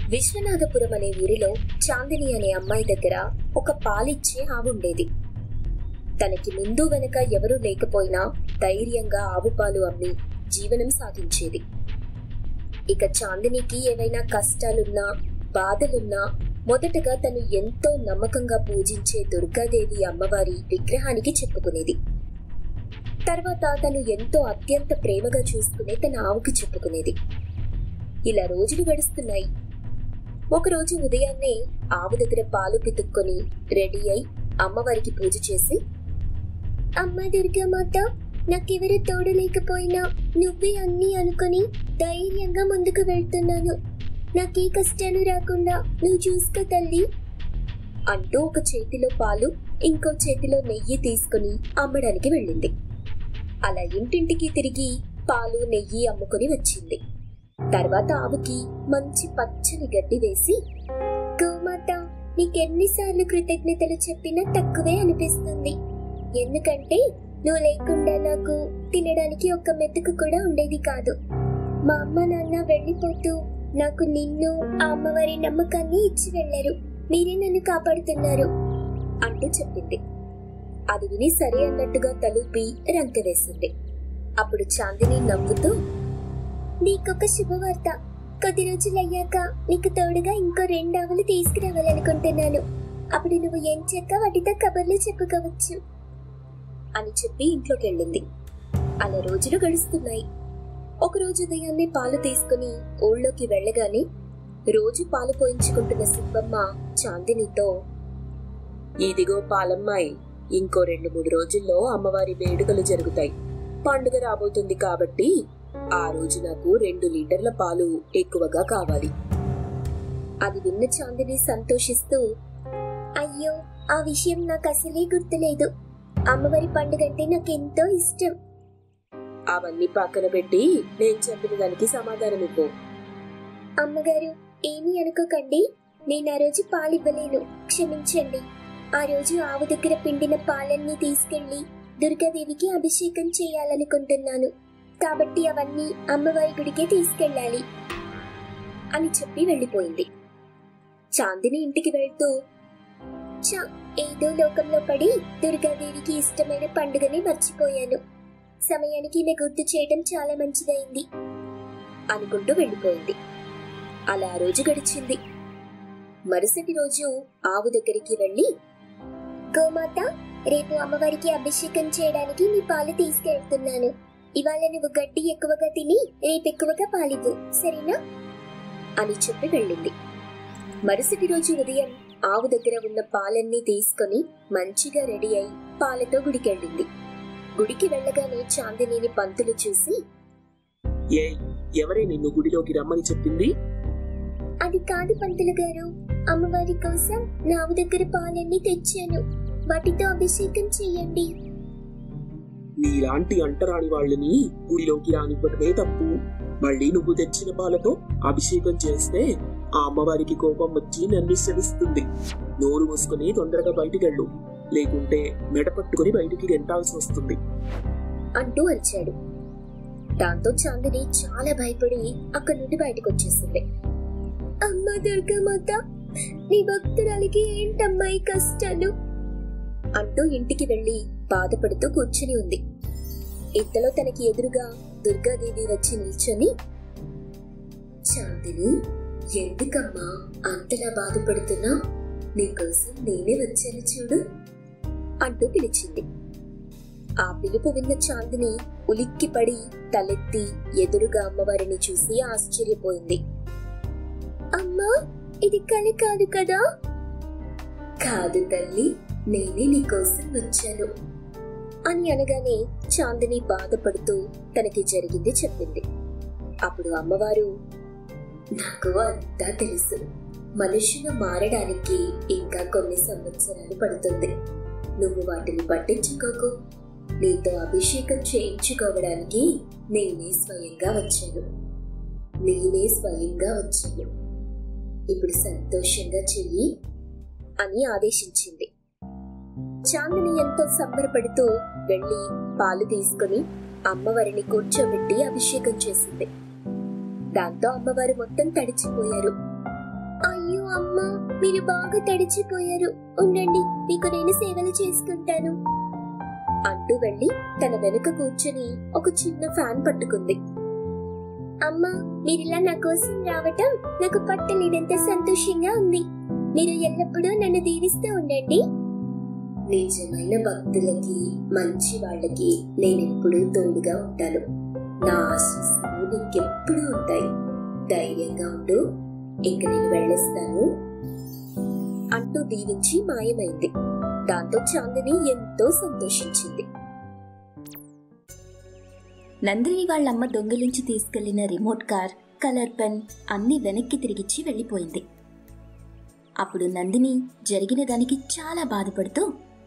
విశ్వనాథపురం అనే ఊరిలో చాందిని అనే అమ్మాయి దగ్గర ఒక పాలిచ్చే ఆవుండేది తనకి ముందు వెనక ఎవరూ లేకపోయినా ధైర్యంగా ఆవు పాలు అమ్మి జీవనం సాగించేది ఇక చాందినికి ఏవైనా కష్టాలున్నా బాధలున్నా మొదటగా తను ఎంతో నమ్మకంగా పూజించే దుర్గాదేవి అమ్మవారి విగ్రహానికి చెప్పుకునేది తర్వాత తను ఎంతో అత్యంత ప్రేమగా చూసుకునే తన ఆవుకి చెప్పుకునేది ఇలా రోజులు గడుస్తున్నాయి ఒకరోజు ఉదయాన్నే ఆవు దగ్గర పాలు పితుక్కొని రెడీ అయి అమ్మవారికి పూజ చేసి అమ్మ దుర్గామాత నాకెవరు తోడు లేకపోయినా నువ్వే అన్నీ అనుకొని ధైర్యంగా ముందుకు వెళ్తున్నాను నాకే కష్టాలు రాకుండా నువ్వు చూసుకో తల్లి అంటూ ఒక చేతిలో పాలు ఇంకో చేతిలో నెయ్యి తీసుకుని అమ్మడానికి వెళ్ళింది అలా ఇంటింటికి తిరిగి పాలు నెయ్యి అమ్ముకొని వచ్చింది తర్వాత ఆవుకి మంచి పచ్చని గడ్డి వేసి గోమాత నీకెన్నిసార్లు కృతజ్ఞతలు చెప్పినా తక్కువే అనిపిస్తుంది ఎందుకంటే నువ్వు లేకుండా నాకు తినడానికి ఒక్క మెతుకు కూడా ఉండేది కాదు మా అమ్మ నాన్న వెళ్ళిపోతూ నాకు నిన్ను ఆ అమ్మవారి నమ్మకాన్ని ఇచ్చి వెళ్ళారు మీరే నన్ను కాపాడుతున్నారు అంటూ చెప్పింది అది విని సరే అన్నట్టుగా తలుపి రంకె వేసింది అప్పుడు చాందిని నవ్వుతూ నీకొక శుభవార్త కొద్ది రోజులయ్యాక నీకు తోడుగా ఇంకో రెండు ఆవులు తీసుకురావాలనుకుంటున్నాను అప్పుడు నువ్వు ఏం చెక్క వాటితో కబుర్లు చెప్పుకోవచ్చు అని చెప్పి ఇంట్లోకి వెళ్ళింది అలా రోజులు గడుస్తున్నాయి ఒకరోజు ఉదయాన్నే పాలు తీసుకుని ఊళ్ళోకి వెళ్ళగానే రోజు పాలు పోయించుకుంటున్న సుబ్బమ్మ చాందినితో ఇదిగో పాలమ్మాయి ఇంకో రెండు మూడు రోజుల్లో అమ్మవారి వేడుకలు జరుగుతాయి పండుగ రాబోతుంది కాబట్టి ఆ రోజు నాకు రెండు లీటర్ల పాలు ఎక్కువగా కావాలి అది విన్న చాందిని సంతోషిస్తూ అయ్యో ఆ విషయం నాకు అసలే గుర్తులేదు అమ్మవారి పండుగ అంటే నాకు ఎంతో ఇష్టం అవన్నీ పక్కన పెట్టి నేను చెప్పిన దానికి సమాధానం ఇవ్వు అమ్మగారు ఏమీ అనుకోకండి నేను ఆ రోజు పాలు ఇవ్వలేను క్షమించండి ఆ రోజు ఆవు దగ్గర పిండిన పాలన్నీ తీసుకెళ్లి దుర్గాదేవికి అభిషేకం చేయాలనుకుంటున్నాను కాబట్టి అవన్నీ అమ్మవారి గుడికే తీసుకెళ్ళాలి అని చెప్పి వెళ్ళిపోయింది చాందిని ఇంటికి వెళ్తూ చా ఏదో లోకంలో పడి దుర్గాదేవికి ఇష్టమైన పండుగని మర్చిపోయాను సమయానికి ఈమె గుర్తు చేయడం చాలా మంచిదైంది అనుకుంటూ వెళ్ళిపోయింది అలా ఆ రోజు గడిచింది మరుసటి రోజు ఆవు దగ్గరికి వెళ్ళి గోమాత రేపు అమ్మవారికి అభిషేకం చేయడానికి నీ పాలు తీసుకెళ్తున్నాను ఇవాళ నువ్వు గడ్డి ఎక్కువగా తిని రేపు ఎక్కువగా పాలివ్వు సరేనా అని చెప్పి వెళ్ళింది మరుసటి రోజు ఉదయం ఆవు దగ్గర ఉన్న పాలన్నీ తీసుకొని మంచిగా రెడీ అయి పాలతో గుడికెళ్ళింది గుడికి వెళ్ళగానే చాందినిని పంతులు చూసి ఏ ఎవరే నిన్ను గుడిలోకి రమ్మని చెప్పింది అది కాదు పంతులు గారు అమ్మవారి కోసం నావు దగ్గర పాలన్నీ తెచ్చాను వాటితో అభిషేకం చెయ్యండి నీలాంటి అంటరాని వాళ్ళని గుడిలోకి రానివ్వటమే తప్పు మళ్ళీ నువ్వు తెచ్చిన పాలతో అభిషేకం చేస్తే ఆ అమ్మవారికి కోపం వచ్చి నన్ను శవిస్తుంది నోరు మూసుకుని తొందరగా బయటికెళ్ళు లేకుంటే మెడ పట్టుకుని బయటికి గెంటాల్సి వస్తుంది అంటూ అరిచాడు దాంతో చాందిని చాలా భయపడి అక్కడి నుండి బయటకు వచ్చేసింది అమ్మా దుర్గామాత నీ భక్తురాలికి ఏంటమ్మా ఈ కష్టాలు అంటూ ఇంటికి వెళ్లి బాధపడుతూ కూర్చుని ఉంది ఇంతలో తనకి ఎదురుగా దుర్గాదేవి వచ్చి నిల్చొని చాందిని ఎందుకమ్మా అంతలా బాధపడుతున్నా నీకోసం నేనే వచ్చాను చూడు అంటూ పిలిచింది ఆ పిలుపు విన్న చాందిని ఉలిక్కిపడి తలెత్తి ఎదురుగా అమ్మవారిని చూసి ఆశ్చర్యపోయింది అమ్మా ఇది కల కాదు కదా కాదు తల్లి నేనే నీకోసం వచ్చాను అని అనగానే చాందిని బాధపడుతూ తనకి జరిగింది చెప్పింది అప్పుడు అమ్మవారు నాకు అంతా తెలుసు మనుషులు మారడానికి ఇంకా కొన్ని సంవత్సరాలు పడుతుంది నువ్వు వాటిని పట్టించుకోకు నీతో అభిషేకం చేయించుకోవడానికి నేనే స్వయంగా వచ్చాను నేనే స్వయంగా వచ్చాను ఇప్పుడు సంతోషంగా చెయ్యి అని ఆదేశించింది చాందిని ఎంతో సంబరపడుతూ వెళ్లి పాలు తీసుకుని అమ్మవారిని కూర్చోబెట్టి అభిషేకం చేసింది దాంతో అమ్మవారు మొత్తం తడిచిపోయారు అయ్యో అమ్మా మీరు బాగా తడిచిపోయారు ఉండండి మీకు నేను సేవలు చేసుకుంటాను అంటూ వెళ్ళి తన వెనుక కూర్చొని ఒక చిన్న ఫ్యాన్ పట్టుకుంది అమ్మా మీరిలా నా కోసం రావటం నాకు పట్టలేనంత సంతోషంగా ఉంది మీరు ఎల్లప్పుడూ నన్ను దీవిస్తూ ఉండండి నిజమైన భక్తులకి మంచి వాళ్ళకి నేనెప్పుడూ తోడుగా ఉంటాను నా ఆశీస్సులు నీకెప్పుడూ ఉంటాయి ధైర్యంగా ఉండు ఇంక నేను వెళ్ళొస్తాను అంటూ దీవించి మాయమైంది దాంతో చాందిని ఎంతో సంతోషించింది నందిని వాళ్ళమ్మ దొంగిలించి తీసుకెళ్లిన రిమోట్ కార్ కలర్ పెన్ అన్ని వెనక్కి తిరిగిచ్చి వెళ్ళిపోయింది అప్పుడు నందిని జరిగిన దానికి చాలా బాధపడుతూ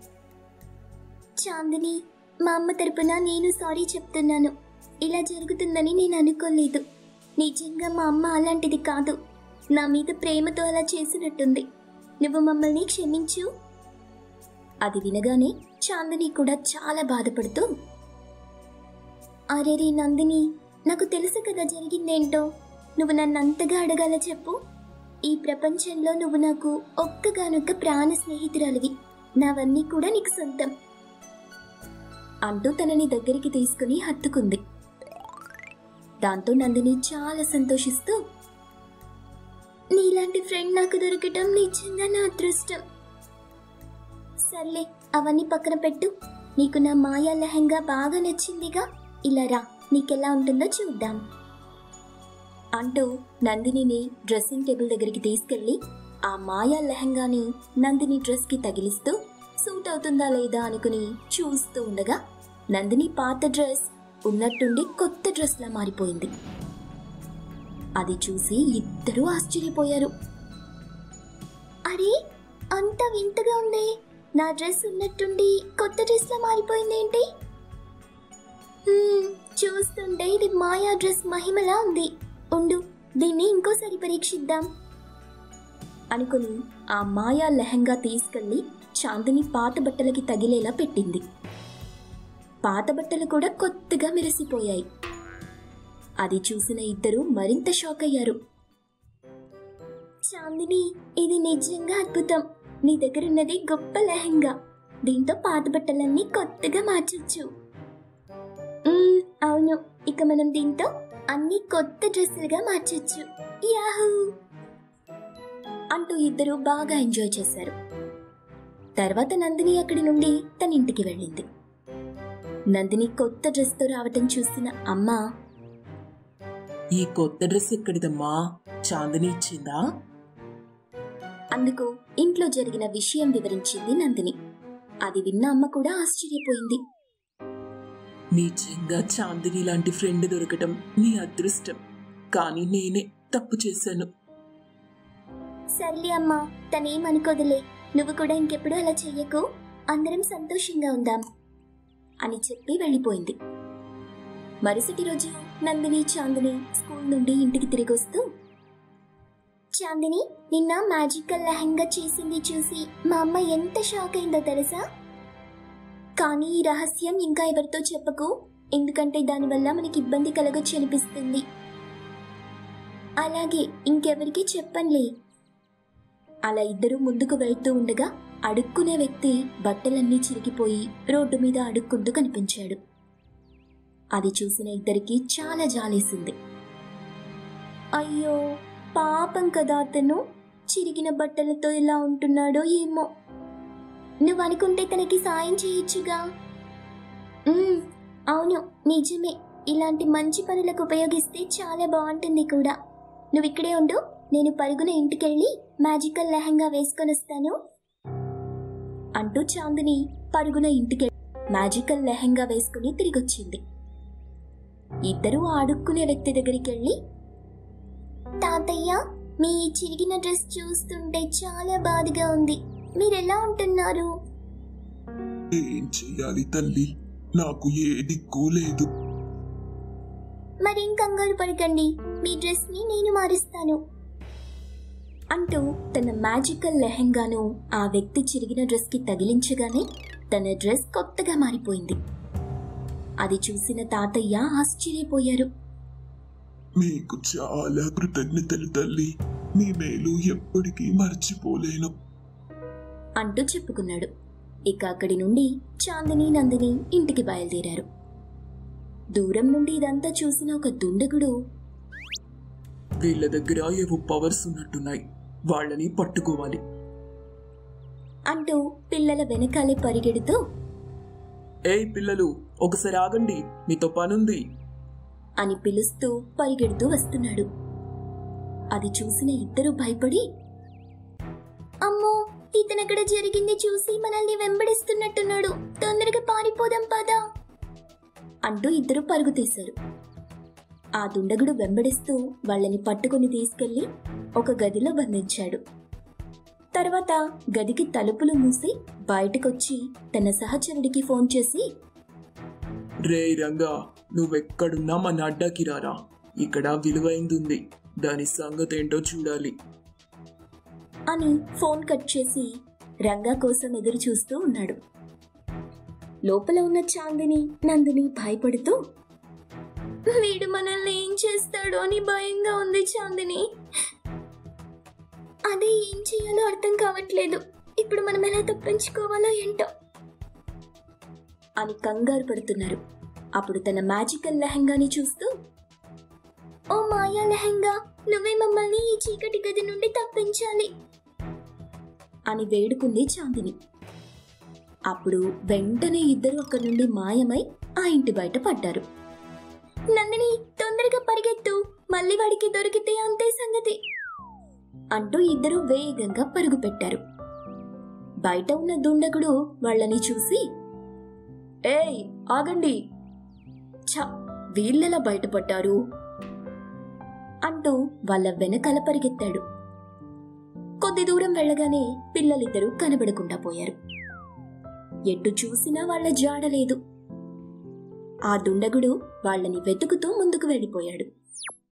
చాందిని మా అమ్మ తరపున నేను సారీ చెప్తున్నాను ఇలా జరుగుతుందని నేను అనుకోలేదు నిజంగా మా అమ్మ అలాంటిది కాదు నా మీద ప్రేమతో అలా చేసినట్టుంది నువ్వు మమ్మల్ని క్షమించు అది వినగానే చాందిని కూడా చాలా బాధపడుతూ అరే రే నందిని నాకు తెలుసు కదా జరిగిందేంటో నువ్వు నన్ను అంతగా అడగాల చెప్పు ఈ ప్రపంచంలో నువ్వు నాకు ఒక్కగానొక్క ప్రాణ స్నేహితురాలివి నావన్నీ కూడా నీకు సొంతం అంటూ తనని దగ్గరికి తీసుకుని హత్తుకుంది దాంతో నందిని చాలా సంతోషిస్తూ నీలాంటి ఫ్రెండ్ నాకు దొరకటం నిజంగా నా అదృష్టం సర్లే అవన్నీ పక్కన పెట్టు నీకు నా మాయా లెహంగా బాగా నచ్చిందిగా ఇలా రా నీకెలా ఉంటుందో చూద్దాం అంటూ నందినిని డ్రెస్సింగ్ టేబుల్ దగ్గరికి తీసుకెళ్లి ఆ మాయా లెహంగాని నందిని డ్రెస్కి తగిలిస్తూ సూట్ అవుతుందా లేదా అనుకుని చూస్తూ ఉండగా నందిని పాత డ్రెస్ ఉన్నట్టుండి కొత్త డ్రెస్లా మారిపోయింది అది చూసి ఇద్దరూ ఆశ్చర్యపోయారు అరే అంత వింతగా ఉందే నా డ్రెస్ ఉన్నట్టుండి కొత్త డ్రెస్లా మారిపోయిందేంటి హ్మ్, చూస్తుంటే ఇది మాయా డ్రెస్ మహిమలా ఉంది ఉండు దీన్ని ఇంకోసారి పరీక్షిద్దాం అనుకుని ఆ మాయా లెహంగా తీసుకెళ్లి చాందిని పాత బట్టలకి తగిలేలా పెట్టింది పాత బట్టలు కూడా కొత్తగా మెరిసిపోయాయి అది చూసిన ఇద్దరు మరింత షాక్ అయ్యారు చాందిని ఇది నిజంగా అద్భుతం నీ దగ్గరున్నది గొప్ప లెహంగా దీంతో పాత బట్టలన్నీ కొత్తగా మార్చొచ్చు మ్మ్, అవును ఇక మనం దీంతో అన్ని కొత్త డ్రెస్సులుగా మార్చొచ్చు యాహూ అంటూ ఇద్దరు బాగా ఎంజాయ్ చేశారు తర్వాత నందిని అక్కడి నుండి తన ఇంటికి వెళ్ళింది నందిని కొత్త డ్రెస్తో రావటం చూసిన అమ్మ ఈ కొత్త డ్రెస్ ఎక్కడిదమ్మా చాందిని ఇచ్చిందా అందుకు ఇంట్లో జరిగిన విషయం వివరించింది నందిని అది విన్న అమ్మ కూడా ఆశ్చర్యపోయింది నిజంగా చాందిని లాంటి ఫ్రెండ్ దొరకటం నీ అదృష్టం కానీ నేనే తప్పు చేశాను సర్లే అమ్మా తనేమనుకోదులే నువ్వు కూడా ఇంకెప్పుడు అలా చెయ్యకు అందరం సంతోషంగా ఉందాం అని చెప్పి వెళ్ళిపోయింది మరుసటి రోజు నందిని చాందిని స్కూల్ నుండి ఇంటికి తిరిగి వస్తూ చాందిని నిన్న మ్యాజికల్ లెహంగా చేసింది చూసి మా అమ్మ ఎంత షాక్ అయిందో తెలుసా కానీ ఈ రహస్యం ఇంకా ఎవరితో చెప్పకు ఎందుకంటే దానివల్ల మనకి ఇబ్బంది కలగొచ్చు అనిపిస్తుంది అలాగే ఇంకెవరికి చెప్పనులే అలా ఇద్దరు ముందుకు వెళ్తూ ఉండగా అడుక్కునే వ్యక్తి బట్టలన్నీ చిరిగిపోయి రోడ్డు మీద అడుక్కుంటూ కనిపించాడు అది చూసిన ఇద్దరికి చాలా జాలేసింది అయ్యో పాపం కదా అతను చిరిగిన బట్టలతో ఎలా ఉంటున్నాడో ఏమో నువ్వు అనుకుంటే తనకి సాయం చేయొచ్చుగా "ఉమ్, అవును నిజమే ఇలాంటి మంచి పనులకు ఉపయోగిస్తే చాలా బాగుంటుంది కూడా నువ్వు ఇక్కడే ఉండు నేను పరుగున ఇంటికెళ్ళి మ్యాజికల్ లెహంగా వేసుకొని వస్తాను అంటూ చాందిని పరుగున ఇంటికెళ్ళి మ్యాజికల్ లెహంగా వేసుకుని తిరిగొచ్చింది ఇద్దరూ ఆడుక్కునే వ్యక్తి దగ్గరికి వెళ్ళి తాతయ్య మీ ఈ చిరిగిన డ్రెస్ చూస్తుంటే చాలా బాధగా ఉంది మీరెలా ఉంటున్నారు ఏం చెయ్యాలి తల్లి నాకు ఏ దిక్కు లేదు మరేం కంగారు పడకండి మీ డ్రెస్ ని నేను మారుస్తాను అంటూ తన మ్యాజికల్ లెహంగాను ఆ వ్యక్తి చిరిగిన డ్రెస్ కి తగిలించగానే తన డ్రెస్ కొత్తగా మారిపోయింది అది చూసిన తాతయ్య ఆశ్చర్యపోయారు మీకు చాలా కృతజ్ఞతలు తల్లి నీ మేలు ఎప్పటికీ మర్చిపోలేను అంటూ చెప్పుకున్నాడు ఇక అక్కడి నుండి చాందిని నందిని ఇంటికి బయలుదేరారు దూరం నుండి ఇదంతా చూసిన ఒక దుండగుడు వీళ్ళ దగ్గర ఏవో పవర్స్ ఉన్నట్టున్నాయి వాళ్ళని పట్టుకోవాలి అంటూ పిల్లల వెనకాలే పరిగెడుతూ ఏయ్ పిల్లలు ఒకసారి ఆగండి మీతో పనుంది అని పిలుస్తూ పరిగెడుతూ వస్తున్నాడు అది చూసిన ఇద్దరు భయపడి అమ్మో ఇతనక్కడ జరిగింది చూసి మనల్ని వెంబడిస్తున్నట్టున్నాడు తొందరగా పారిపోదాం పదా అంటూ ఇద్దరు పరుగు తీశారు ఆ దుండగుడు వెంబడిస్తూ వాళ్ళని పట్టుకుని తీసుకెళ్లి ఒక గదిలో బంధించాడు తర్వాత గదికి తలుపులు మూసి బయటకొచ్చి తన సహచరుడికి ఫోన్ చేసి రే రంగా నువ్వెక్కడున్నా మన అడ్డాకి రారా ఇక్కడ విలువైంది దాని సంగతి ఏంటో చూడాలి అని ఫోన్ కట్ చేసి రంగా కోసం ఎదురు చూస్తూ ఉన్నాడు లోపల ఉన్న చాందిని నందిని భయపడుతూ వీడు మనల్ని ఏం చేస్తాడో అని భయంగా ఉంది చాందిని అదే ఏం చేయాలో అర్థం కావట్లేదు ఇప్పుడు మనం ఎలా తప్పించుకోవాలో ఏంటో అని కంగారు పడుతున్నారు అప్పుడు తన మ్యాజికల్ లెహంగాని చూస్తూ ఓ మాయా లెహంగా నువ్వే మమ్మల్ని ఈ చీకటి గది నుండి తప్పించాలి అని వేడుకుంది చాందిని అప్పుడు వెంటనే ఇద్దరు అక్కడి నుండి మాయమై ఆ ఇంటి బయట పడ్డారు నందిని తొందరగా పరిగెత్తు మళ్ళీ వాడికి దొరికితే అంతే సంగతి అంటూ ఇద్దరు వేగంగా పరుగు పెట్టారు బయట ఉన్న దుండగుడు వాళ్ళని చూసి ఏయ్ ఆగండి ఛ వీళ్ళెలా బయటపడ్డారు అంటూ వాళ్ళ వెనకాల పరిగెత్తాడు కొద్ది దూరం వెళ్ళగానే పిల్లలిద్దరూ కనబడకుండా పోయారు ఎటు చూసినా వాళ్ళ జాడలేదు ఆ దుండగుడు వాళ్ళని వెతుకుతూ ముందుకు వెళ్ళిపోయాడు